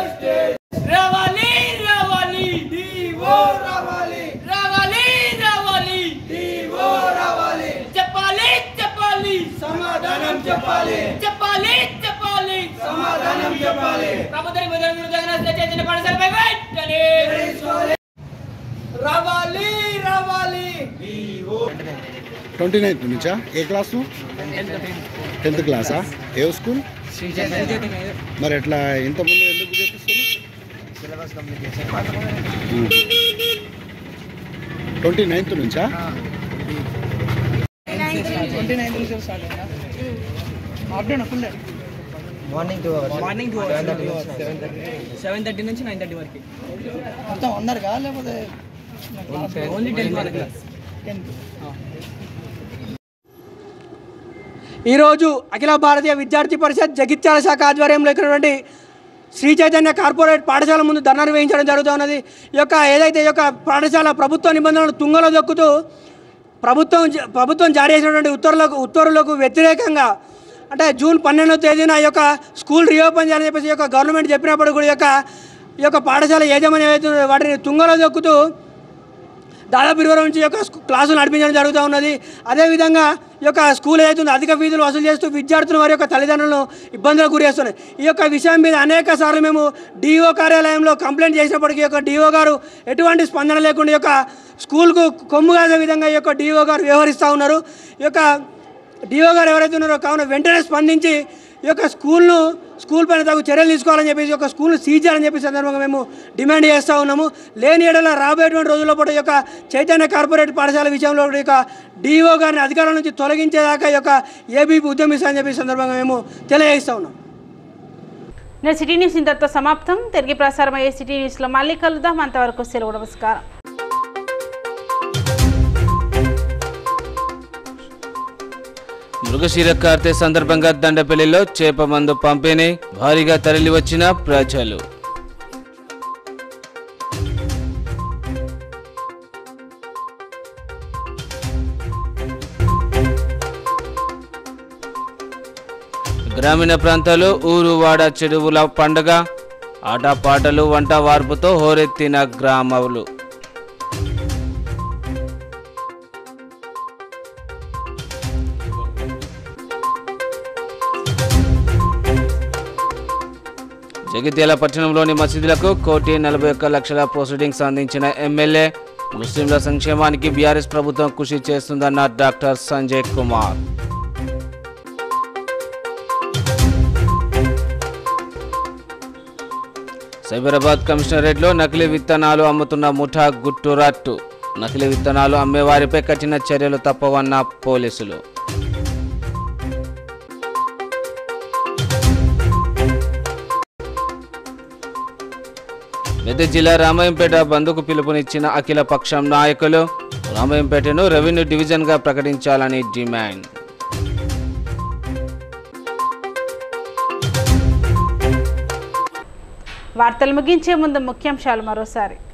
చెప్పాలి చెప్పాలి చెప్పాలి సమాధానం చెప్పాలి ప్రభుత్వం విధానం విరుద్ధంగా చేసిన పాఠశాలపై వెంటనే రావాలి రావాలి ట్వంటీ నైన్త్ నుంచా ఏ క్లాసు టెన్త్ క్లాసా ఏ స్కూల్ మరి ఎట్లా ఇంతకుముందు ఎందుకు చేపిస్తారు సిలబస్ కంప్లీట్ ట్వంటీ నైన్త్ నుంచా ట్వంటీ నైన్త్ నుంచి స్టార్ట్ అయినా afternoon full day morning two hours morning two seven thirty seven thirty నుంచి నైన్ థర్టీ వరకు మొత్తం అందరికా లేకపోతే ఓన్లీ టెన్త్ వరకు టెన్త్ ఈరోజు అఖిల భారతీయ విద్యార్థి పరిషత్ జగిత్యాల శాఖ ఆధ్వర్యంలో ఉన్నటువంటి శ్రీ చైతన్య కార్పొరేట్ పాఠశాల ముందు ధర్నా నిర్వహించడం జరుగుతున్నది ఈ యొక్క ఏదైతే ఈ యొక్క పాఠశాల ప్రభుత్వ నిబంధనలు తుంగలో దొక్కుతూ ప్రభుత్వం జ- ప్రభుత్వం జారీ చేసినటువంటి ఉత్తర్వులకు ఉత్తర్వులకు వ్యతిరేకంగా అంటే జూన్ పన్నెండవ తేదీన ఈ యొక్క స్కూల్ రీఓపెన్ చేయాలని చెప్పేసి ఈ యొక్క గవర్నమెంట్ చెప్పినప్పుడు కూడా ఈ యొక్క ఈ యొక్క పాఠశాల యాజమాన్యం ఏదైతే ఉందో వాటిని తుంగలో దొక్కుతూ దాదాపు ఇరవై నుంచి ఈ యొక్క స్కూ- క్లాసులు నడిపించడం జరుగుతూ ఉన్నది అదేవిధంగా ఈ యొక్క స్కూల్ ఏదైతే ఉందో అధిక ఫీజులు వసూలు చేస్తూ విద్యార్థులు వారి యొక్క తల్లిదండ్రులను ఇబ్బందులకు గురి చేస్తున్నాయి ఈ యొక్క విషయం మీద అనేక సార్లు మేము డిఓ కార్యాలయంలో కంప్లైంట్ చేసినప్పటికీ ఈ యొక్క డిఓ గారు ఎటువంటి స్పందన లేకుండా ఈ యొక్క స్కూల్కు కొమ్ము కాసే విధంగా ఈ యొక్క డిఓ గారు వ్యవహరిస్తూ ఉన్నారు ఈ యొక్క డిఓ గారు ఎవరైతే ఉన్నారో కావున వెంటనే స్పందించి ఈ యొక్క స్కూల్ను స్కూల్ పైన తగు చర్యలు తీసుకోవాలని చెప్పేసి ఈ యొక్క స్కూల్ను సీజ్ చేయాలని చెప్పి సందర్భంగా మేము డిమాండ్ చేస్తూ ఉన్నాము లేని ఏడల రాబోయేటువంటి రోజుల్లో పాటు ఈ యొక్క చైతన్య కార్పొరేట్ పాఠశాల విషయంలో కూడా ఈ యొక్క డిఓ గారిని అధికారం నుంచి తొలగించేదాకా ఈ యొక్క ఏబీపీ ఉద్యమిస్తామని చెప్పి ఈ సందర్భంగా మేము తెలియజేస్తూ ఉన్నాం నేను సిటీ న్యూస్ ఇంతటితో సమాప్తం తిరిగి ప్రసారం అయ్యే సిటీ న్యూస్లో మళ్ళీ కలుద్దాం అంతవరకు సెలవు నమస్కారం మృగశిర కార్తె సందర్భంగా దండపల్లిలో చేప మందు పంపిణీ భారీగా తరలివచ్చిన ప్రజలు గ్రామీణ ప్రాంతాల్లో ఊరు వాడ చెరువుల పండగ ఆటపాటలు వంట వార్పుతో హోరెత్తిన గ్రామాలు జగిత్యాల పట్టణంలోని మసీదులకు కోటి నలభై ఒక్క లక్షల ప్రొసీడింగ్స్ అందించిన ఎమ్మెల్యే ముస్లింల సంక్షేమానికి బీఆర్ఎస్ ప్రభుత్వం కృషి చేస్తుందన్న డాక్టర్ సంజయ్ కుమార్ సైబరాబాద్ కమిషనరేట్లో నకిలీ విత్తనాలు అమ్ముతున్న ముఠా గుట్టురట్టు నకిలీ విత్తనాలు అమ్మేవారిపై కఠిన చర్యలు తప్పవన్న పోలీసులు మెదక్ జిల్లా రామాయంపేట బంద్కు పిలుపునిచ్చిన అఖిల పక్షం నాయకులు రామాయంపేటను రెవెన్యూ డివిజన్గా ప్రకటించాలని డిమాండ్ వార్తలు ముగించే ముందు ముఖ్యాంశాలు మరోసారి